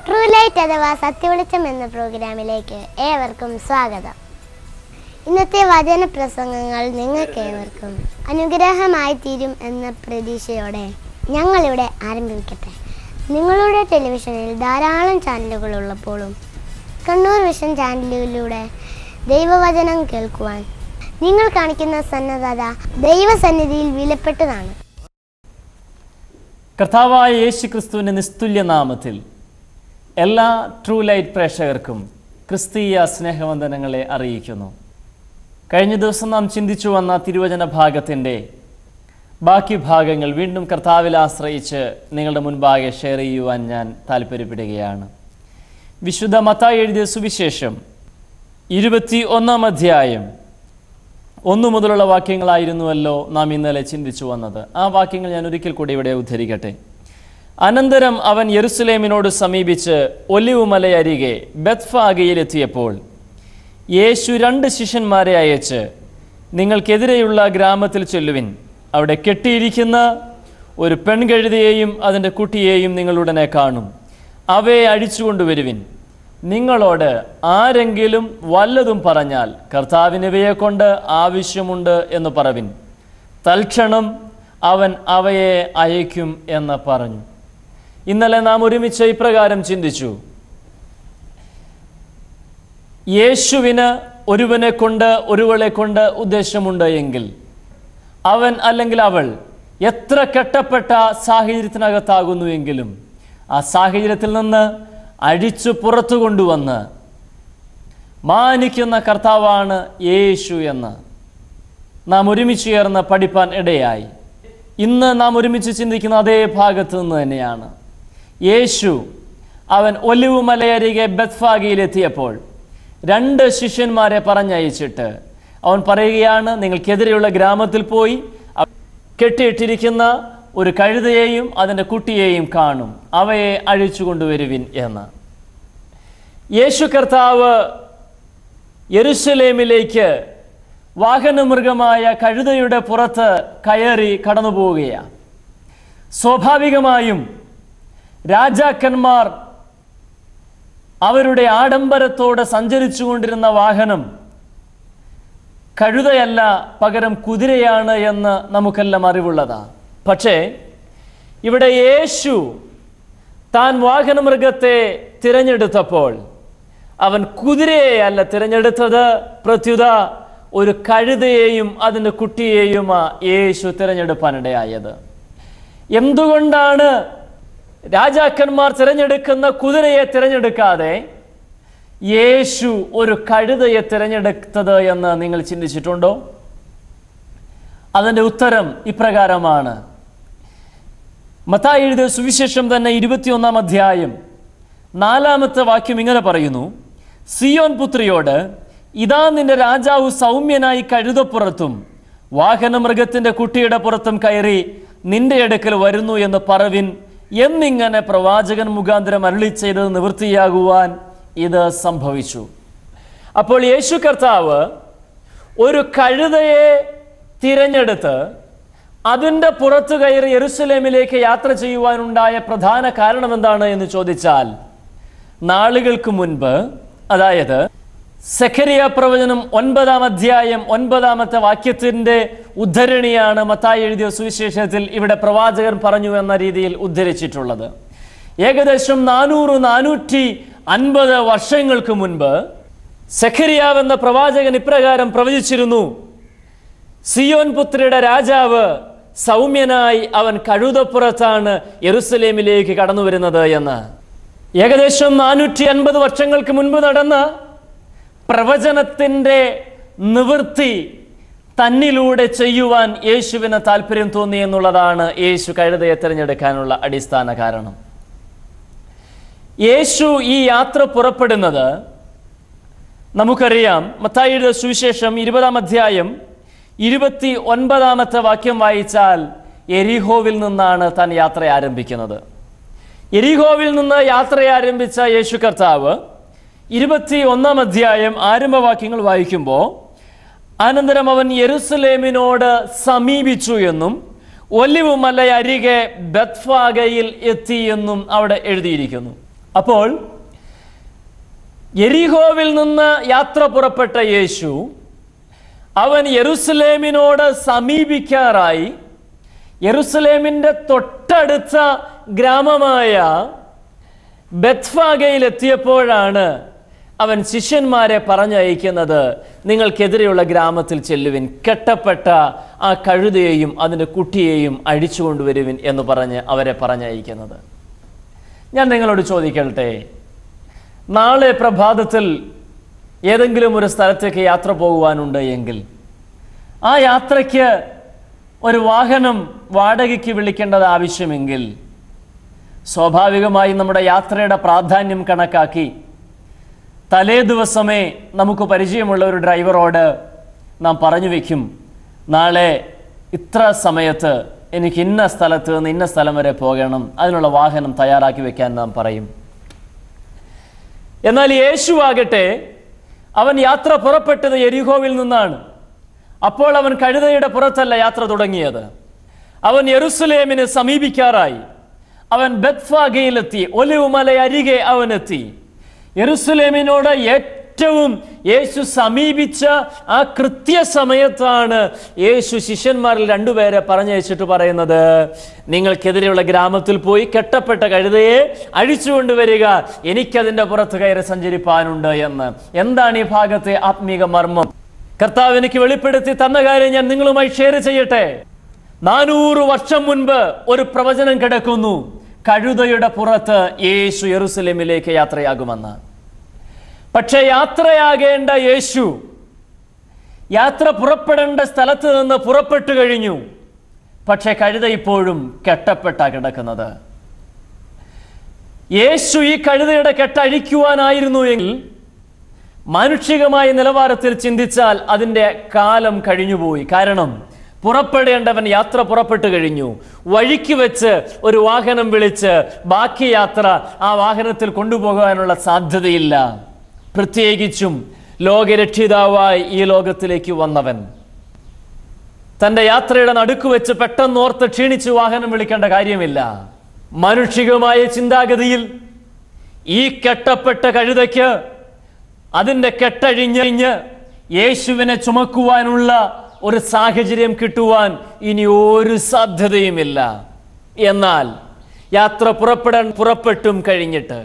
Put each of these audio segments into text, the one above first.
true light അഥവാ സത്യവെളിച്ചം എന്ന പ്രോഗ്രാമിലേക്ക് ഏവർക്കും സ്വാഗതം ഇന്നത്തെ വചന പ്രസംഗങ്ങൾ നിങ്ങൾക്ക് ഏവർക്കും അനുഗ്രഹമായി തീരും എന്ന പ്രതീക്ഷയോടെ ഞങ്ങളിവിടെ ആരംഭിക്കട്ടെ നിങ്ങളുടെ ടെലിവിഷനിൽ ധാരാളം ചാനലുകൾ ഉള്ളപ്പോഴും കണ്ണൂർ വിഷൻ ചാനലിലൂടെ ദൈവവചനം കേൾക്കുവാൻ നിങ്ങൾ കാണിക്കുന്ന സന്നദ്ധത ദൈവസന്നിധിയിൽ വിലപ്പെട്ടതാണ് കർത്താവായ യേശു ക്രിസ്തുവിൻ്റെ നിസ്തുല്യ നാമത്തിൽ എല്ലാ ട്രൂ ലൈറ്റ് പ്രേക്ഷകർക്കും ക്രിസ്തീയ സ്നേഹവന്ദനങ്ങളെ അറിയിക്കുന്നു കഴിഞ്ഞ ദിവസം നാം ചിന്തിച്ചു വന്ന തിരുവചന ഭാഗത്തിൻ്റെ ബാക്കി ഭാഗങ്ങൾ വീണ്ടും കർത്താവിൽ ആശ്രയിച്ച് നിങ്ങളുടെ മുൻപാകെ ഷെയർ ചെയ്യുവാൻ ഞാൻ താല്പര്യപ്പെടുകയാണ് വിശുദ്ധ മത്തായി എഴുതിയ സുവിശേഷം ഇരുപത്തി ഒന്നാം അധ്യായം ഒന്നു മുതലുള്ള വാക്യങ്ങളായിരുന്നുവല്ലോ നാം ഇന്നലെ ചിന്തിച്ചു വന്നത് ആ വാക്യങ്ങൾ ഞാൻ ഒരിക്കൽ കൂടി ഇവിടെ ഉദ്ധരിക്കട്ടെ അനന്തരം അവൻ യെരുസലേമിനോട് സമീപിച്ച് ഒലിവ് മലയരികെ ബത്ഫാഗയിലെത്തിയപ്പോൾ യേശു രണ്ട് ശിഷ്യന്മാരെ അയച്ച് നിങ്ങൾക്കെതിരെയുള്ള ഗ്രാമത്തിൽ ചെല്ലുവിൻ അവിടെ കെട്ടിയിരിക്കുന്ന ഒരു പെൺകഴുതിയെയും അതിൻ്റെ കുട്ടിയെയും നിങ്ങളുടനെ കാണും അവയെ അഴിച്ചുകൊണ്ടുവരുവിൻ നിങ്ങളോട് ആരെങ്കിലും വല്ലതും പറഞ്ഞാൽ കർത്താവിനിവയെ കൊണ്ട് ആവശ്യമുണ്ട് എന്ന് പറവിൻ തൽക്ഷണം അവൻ അവയെ അയക്കും എന്ന് പറഞ്ഞു ഇന്നലെ നാം ഒരുമിച്ച് ഇപ്രകാരം ചിന്തിച്ചു യേശുവിന് ഒരുവനെ കൊണ്ട് ഒരുവളെ കൊണ്ട് ഉദ്ദേശമുണ്ട് എങ്കിൽ അവൻ അല്ലെങ്കിൽ അവൾ എത്ര കെട്ടപ്പെട്ട സാഹചര്യത്തിനകത്താകുന്നുവെങ്കിലും ആ സാഹചര്യത്തിൽ നിന്ന് അഴിച്ചു പുറത്തു കൊണ്ടുവന്ന് മാനിക്കുന്ന കർത്താവാണ് യേശു എന്ന് നാം ഒരുമിച്ച് ചേർന്ന് പഠിപ്പാൻ ഇടയായി ഇന്ന് നാം ഒരുമിച്ച് ചിന്തിക്കുന്ന അതേ ഭാഗത്ത് നിന്ന് തന്നെയാണ് യേശു അവൻ ഒലിവ് മലയരികെ ബത്ഫാഗിയിലെത്തിയപ്പോൾ രണ്ട് ശിഷ്യന്മാരെ പറഞ്ഞയച്ചിട്ട് അവൻ പറയുകയാണ് നിങ്ങൾക്കെതിരെയുള്ള ഗ്രാമത്തിൽ പോയി അവ- കെട്ടിയിട്ടിരിക്കുന്ന ഒരു കഴുതയെയും അതിൻ്റെ കുട്ടിയെയും കാണും അവയെ അഴിച്ചു കൊണ്ടുവരുവിൻ എന്ന് യേശു കർത്താവ് യെരുശലേമിലേക്ക് വാഹനമൃഗമായ കഴുതയുടെ പുറത്ത് കയറി കടന്നു പോവുകയാണ് സ്വാഭാവികമായും രാജാക്കന്മാർ അവരുടെ ആഡംബരത്തോടെ സഞ്ചരിച്ചു കൊണ്ടിരുന്ന വാഹനം കഴുതയല്ല പകരം കുതിരയാണ് എന്ന് നമുക്കെല്ലാം അറിവുള്ളതാണ് പക്ഷേ ഇവിടെ യേശു താൻ വാഹനമൃഗത്തെ തിരഞ്ഞെടുത്തപ്പോൾ അവൻ കുതിരയെയല്ല തിരഞ്ഞെടുത്തത് പ്രത്യുത ഒരു കഴുതയെയും അതിൻ്റെ കുട്ടിയെയുമാ യേശു തിരഞ്ഞെടുപ്പാനിടയായത് എന്തുകൊണ്ടാണ് രാജാക്കന്മാർ തിരഞ്ഞെടുക്കുന്ന കുതിരയെ തിരഞ്ഞെടുക്കാതെ യേശു ഒരു കഴുതയെ തിരഞ്ഞെടുത്തത് എന്ന് നിങ്ങൾ ചിന്തിച്ചിട്ടുണ്ടോ അതിൻ്റെ ഉത്തരം ഇപ്രകാരമാണ് മത്തായി എഴുതിയ സുവിശേഷം തന്നെ ഇരുപത്തിയൊന്നാം അധ്യായം നാലാമത്തെ വാക്യം ഇങ്ങനെ പറയുന്നു സിയോൻ പുത്രിയോട് ഇതാ നിന്റെ രാജാവ് സൗമ്യനായി കഴുതപ്പുറത്തും വാഹനമൃഗത്തിന്റെ കുട്ടിയുടെ പുറത്തും കയറി നിന്റെ അടുക്കൽ വരുന്നു എന്ന് പറവിൻ എന്നിങ്ങനെ പ്രവാചകൻ മുഖാന്തരം അരുളി ചെയ്തത് നിവൃത്തിയാകുവാൻ ഇത് സംഭവിച്ചു അപ്പോൾ യേശു കർത്താവ് ഒരു കഴുതയെ തിരഞ്ഞെടുത്ത് അതിൻ്റെ പുറത്തു കയറി യെരുസലേമിലേക്ക് യാത്ര ചെയ്യുവാനുണ്ടായ പ്രധാന കാരണം എന്താണ് എന്ന് ചോദിച്ചാൽ നാളുകൾക്ക് മുൻപ് അതായത് സെഖരിയ പ്രവചനം ഒൻപതാം അധ്യായം ഒൻപതാമത്തെ വാക്യത്തിൻ്റെ ഉദ്ധരണിയാണ് മത്തായി എഴുതിയ സുവിശേഷത്തിൽ ഇവിടെ പ്രവാചകൻ പറഞ്ഞു എന്ന രീതിയിൽ ഉദ്ധരിച്ചിട്ടുള്ളത് ഏകദേശം നാനൂറ് നാനൂറ്റി അൻപത് വർഷങ്ങൾക്ക് മുൻപ് സെഖരിയാവ് എന്ന പ്രവാചകൻ ഇപ്രകാരം പ്രവചിച്ചിരുന്നു സിയോൻ പുത്രിയുടെ രാജാവ് സൗമ്യനായി അവൻ കഴുതപ്പുറത്താണ് യെറുസലേമിലേക്ക് കടന്നു വരുന്നത് എന്ന് ഏകദേശം നാനൂറ്റി അൻപത് വർഷങ്ങൾക്ക് മുൻപ് നടന്ന പ്രവചനത്തിൻ്റെ നിവൃത്തി തന്നിലൂടെ ചെയ്യുവാൻ യേശുവിന് താല്പര്യം തോന്നി എന്നുള്ളതാണ് യേശു കഴുതയെ തിരഞ്ഞെടുക്കാനുള്ള അടിസ്ഥാന കാരണം യേശു ഈ യാത്ര പുറപ്പെടുന്നത് നമുക്കറിയാം മത്തായിയുടെ സുവിശേഷം ഇരുപതാം അധ്യായം ഇരുപത്തി ഒൻപതാമത്തെ വാക്യം വായിച്ചാൽ എരിഹോവിൽ നിന്നാണ് താൻ യാത്ര ആരംഭിക്കുന്നത് എരിഹോവിൽ നിന്ന് യാത്ര ആരംഭിച്ച യേശു കർത്താവ് ഇരുപത്തി ഒന്നാം അധ്യായം ആരംഭവാക്യങ്ങൾ വായിക്കുമ്പോൾ അനന്തരം അവൻ യെരുസലേമിനോട് സമീപിച്ചു എന്നും ഒലിവ് മല അരികെ ബത്ഫാഗയിൽ എത്തി എന്നും അവിടെ എഴുതിയിരിക്കുന്നു അപ്പോൾ എരിഹോവിൽ നിന്ന് യാത്ര പുറപ്പെട്ട യേശു അവൻ യെറുസലേമിനോട് സമീപിക്കാറായി യെറുസലേമിൻ്റെ തൊട്ടടുത്ത ഗ്രാമമായ ബത്ഫാഗയിലെത്തിയപ്പോഴാണ് അവൻ ശിഷ്യന്മാരെ പറഞ്ഞയക്കുന്നത് നിങ്ങൾക്കെതിരെയുള്ള ഗ്രാമത്തിൽ ചെല്ലുവിൻ കെട്ടപ്പെട്ട ആ കഴുതയെയും അതിൻ്റെ കുട്ടിയെയും അഴിച്ചു കൊണ്ടുവരുവിൻ എന്ന് പറഞ്ഞ് അവരെ പറഞ്ഞയക്കുന്നത് ഞാൻ നിങ്ങളോട് ചോദിക്കട്ടെ നാളെ പ്രഭാതത്തിൽ ഏതെങ്കിലും ഒരു സ്ഥലത്തേക്ക് യാത്ര പോകുവാനുണ്ട് എങ്കിൽ ആ യാത്രയ്ക്ക് ഒരു വാഹനം വാടകയ്ക്ക് വിളിക്കേണ്ടത് ആവശ്യമെങ്കിൽ സ്വാഭാവികമായി നമ്മുടെ യാത്രയുടെ പ്രാധാന്യം കണക്കാക്കി തലേ ദിവസമേ നമുക്ക് പരിചയമുള്ള ഒരു ഡ്രൈവറോട് നാം പറഞ്ഞു വയ്ക്കും നാളെ ഇത്ര സമയത്ത് എനിക്ക് ഇന്ന സ്ഥലത്ത് നിന്ന് ഇന്ന സ്ഥലം വരെ പോകണം അതിനുള്ള വാഹനം തയ്യാറാക്കി വെക്കാൻ നാം പറയും എന്നാൽ യേശു ആകട്ടെ അവൻ യാത്ര പുറപ്പെട്ടത് എരിഹോവിൽ നിന്നാണ് അപ്പോൾ അവൻ കഴുതയുടെ പുറത്തല്ല യാത്ര തുടങ്ങിയത് അവൻ യെറുസലേമിനെ സമീപിക്കാറായി അവൻ ബത്ഫാഗയിലെത്തി ഒലിവുമല അരികെ അവനെത്തി യെറുസലേമിനോട് ഏറ്റവും യേശു സമീപിച്ച ആ കൃത്യസമയത്താണ് യേശു ശിഷ്യന്മാരിൽ രണ്ടുപേരെ പറഞ്ഞയച്ചിട്ട് പറയുന്നത് നിങ്ങൾക്കെതിരെയുള്ള ഗ്രാമത്തിൽ പോയി കെട്ടപ്പെട്ട കഴുതയെ അഴിച്ചുകൊണ്ടുവരിക എനിക്കതിൻ്റെ പുറത്ത് കയറി സഞ്ചരിപ്പാനുണ്ട് എന്ന് എന്താണ് ഈ ഭാഗത്തെ ആത്മീക മർമ്മം കർത്താവ് എനിക്ക് വെളിപ്പെടുത്തി തന്ന കാര്യം ഞാൻ നിങ്ങളുമായി ഷെയർ ചെയ്യട്ടെ നാനൂറ് വർഷം മുൻപ് ഒരു പ്രവചനം കിടക്കുന്നു കഴുതയുടെ പുറത്ത് യേശു യെറുസലേമിലേക്ക് യാത്രയാകുമെന്ന് പക്ഷെ യാത്രയാകേണ്ട യേശു യാത്ര പുറപ്പെടേണ്ട സ്ഥലത്ത് നിന്ന് പുറപ്പെട്ടു കഴിഞ്ഞു പക്ഷെ കഴുത ഇപ്പോഴും കെട്ടപ്പെട്ട കിടക്കുന്നത് യേശു ഈ കഴുതയുടെ കെട്ടഴിക്കുവാനായിരുന്നു എങ്കിൽ മാനുഷികമായ നിലവാരത്തിൽ ചിന്തിച്ചാൽ അതിൻ്റെ കാലം കഴിഞ്ഞുപോയി കാരണം പുറപ്പെടേണ്ടവൻ യാത്ര പുറപ്പെട്ടു കഴിഞ്ഞു വഴിക്ക് വെച്ച് ഒരു വാഹനം വിളിച്ച് ബാക്കി യാത്ര ആ വാഹനത്തിൽ കൊണ്ടുപോകാനുള്ള സാധ്യതയില്ല പ്രത്യേകിച്ചും ലോകരക്ഷിതാവായി ഈ ലോകത്തിലേക്ക് വന്നവൻ തന്റെ യാത്രയുടെ നടുക്ക് വെച്ച് പെട്ടെന്ന് ഓർത്ത് ക്ഷീണിച്ച് വാഹനം വിളിക്കേണ്ട കാര്യമില്ല മാനുഷികമായ ചിന്താഗതിയിൽ ഈ കെട്ടപ്പെട്ട കഴുതയ്ക്ക് അതിൻ്റെ കെട്ടഴിഞ്ഞഴിഞ്ഞ് യേശുവിനെ ചുമക്കുവാനുള്ള ഒരു സാഹചര്യം കിട്ടുവാൻ ഇനി ഒരു സാധ്യതയുമില്ല എന്നാൽ യാത്ര പുറപ്പെടാൻ പുറപ്പെട്ടും കഴിഞ്ഞിട്ട്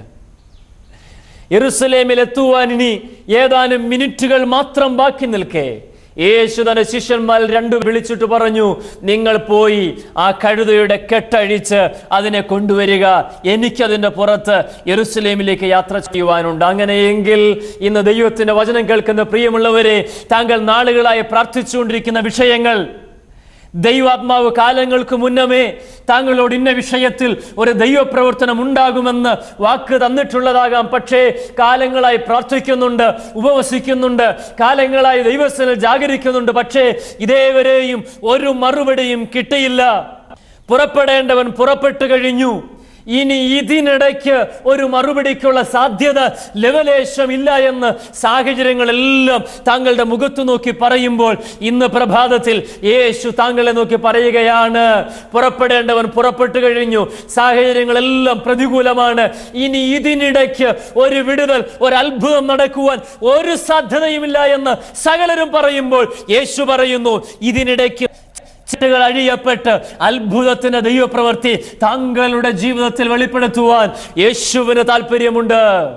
യെറുസലേമിൽ എത്തുവാൻ ഇനി ഏതാനും മിനിറ്റുകൾ മാത്രം ബാക്കി നിൽക്കേ യേശു തന്റെ ശിഷ്യന്മാർ രണ്ടു വിളിച്ചിട്ട് പറഞ്ഞു നിങ്ങൾ പോയി ആ കഴുതയുടെ കെട്ടഴിച്ച് അതിനെ കൊണ്ടുവരിക എനിക്കതിൻ്റെ പുറത്ത് യെറുസലേമിലേക്ക് യാത്ര ചെയ്യുവാനുണ്ട് അങ്ങനെയെങ്കിൽ ഇന്ന് ദൈവത്തിന്റെ വചനം കേൾക്കുന്ന പ്രിയമുള്ളവരെ താങ്കൾ നാളുകളായി പ്രാർത്ഥിച്ചുകൊണ്ടിരിക്കുന്ന വിഷയങ്ങൾ ദൈവാത്മാവ് കാലങ്ങൾക്ക് മുന്നമേ താങ്കളോട് ഇന്ന വിഷയത്തിൽ ഒരു ദൈവപ്രവർത്തനം ഉണ്ടാകുമെന്ന് വാക്ക് തന്നിട്ടുള്ളതാകാം പക്ഷേ കാലങ്ങളായി പ്രാർത്ഥിക്കുന്നുണ്ട് ഉപവസിക്കുന്നുണ്ട് കാലങ്ങളായി ദൈവസ്ഥനിൽ ജാഗരിക്കുന്നുണ്ട് പക്ഷേ ഇതേവരെയും ഒരു മറുപടിയും കിട്ടിയില്ല പുറപ്പെടേണ്ടവൻ പുറപ്പെട്ടു കഴിഞ്ഞു ഇനി ഇതിനിടയ്ക്ക് ഒരു മറുപടിക്കുള്ള സാധ്യത ലവലേശമില്ല എന്ന് സാഹചര്യങ്ങളെല്ലാം താങ്കളുടെ മുഖത്ത് നോക്കി പറയുമ്പോൾ ഇന്ന് പ്രഭാതത്തിൽ യേശു താങ്കളെ നോക്കി പറയുകയാണ് പുറപ്പെടേണ്ടവൻ പുറപ്പെട്ടു കഴിഞ്ഞു സാഹചര്യങ്ങളെല്ലാം പ്രതികൂലമാണ് ഇനി ഇതിനിടയ്ക്ക് ഒരു വിടുതൽ ഒരു അത്ഭുതം നടക്കുവാൻ ഒരു സാധ്യതയുമില്ല എന്ന് സകലരും പറയുമ്പോൾ യേശു പറയുന്നു ഇതിനിടയ്ക്ക് ചിട്ടുകൾ അഴിയപ്പെട്ട് അത്ഭുതത്തിന്റെ ദൈവപ്രവൃത്തി താങ്കളുടെ ജീവിതത്തിൽ വെളിപ്പെടുത്തുവാൻ യേശുവിന് താല്പര്യമുണ്ട്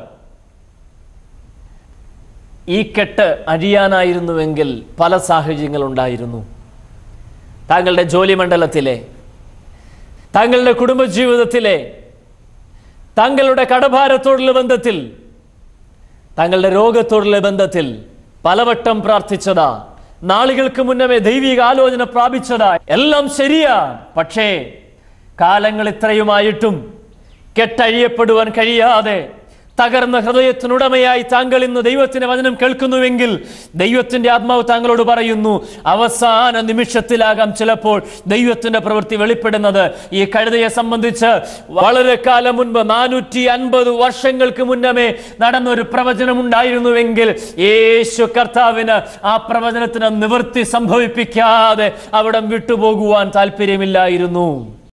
ഈ കെട്ട് അഴിയാനായിരുന്നുവെങ്കിൽ പല സാഹചര്യങ്ങൾ ഉണ്ടായിരുന്നു താങ്കളുടെ ജോലി മണ്ഡലത്തിലെ താങ്കളുടെ കുടുംബജീവിതത്തിലെ താങ്കളുടെ കടഭാരത്തോടുള്ള ബന്ധത്തിൽ താങ്കളുടെ രോഗത്തോടുള്ള ബന്ധത്തിൽ പലവട്ടം പ്രാർത്ഥിച്ചതാ നാളുകൾക്ക് മുന്നമേ ദൈവിക ആലോചന പ്രാപിച്ചതാ എല്ലാം ശരിയാ പക്ഷേ കാലങ്ങൾ ഇത്രയുമായിട്ടും കെട്ടഴിയപ്പെടുവാൻ കഴിയാതെ തകർന്ന ഹൃദയത്തിനുടമയായി താങ്കൾ ഇന്ന് ദൈവത്തിന്റെ വചനം കേൾക്കുന്നുവെങ്കിൽ ദൈവത്തിന്റെ ആത്മാവ് താങ്കളോട് പറയുന്നു അവസാന നിമിഷത്തിലാകാം ചിലപ്പോൾ ദൈവത്തിന്റെ പ്രവൃത്തി വെളിപ്പെടുന്നത് ഈ കഴുതയെ സംബന്ധിച്ച് വളരെ കാലം മുൻപ് നാനൂറ്റി അൻപത് വർഷങ്ങൾക്ക് മുന്നമേ നടന്ന ഒരു പ്രവചനം ഉണ്ടായിരുന്നുവെങ്കിൽ യേശു കർത്താവിന് ആ പ്രവചനത്തിന് നിവൃത്തി സംഭവിപ്പിക്കാതെ അവിടം വിട്ടുപോകുവാൻ താല്പര്യമില്ലായിരുന്നു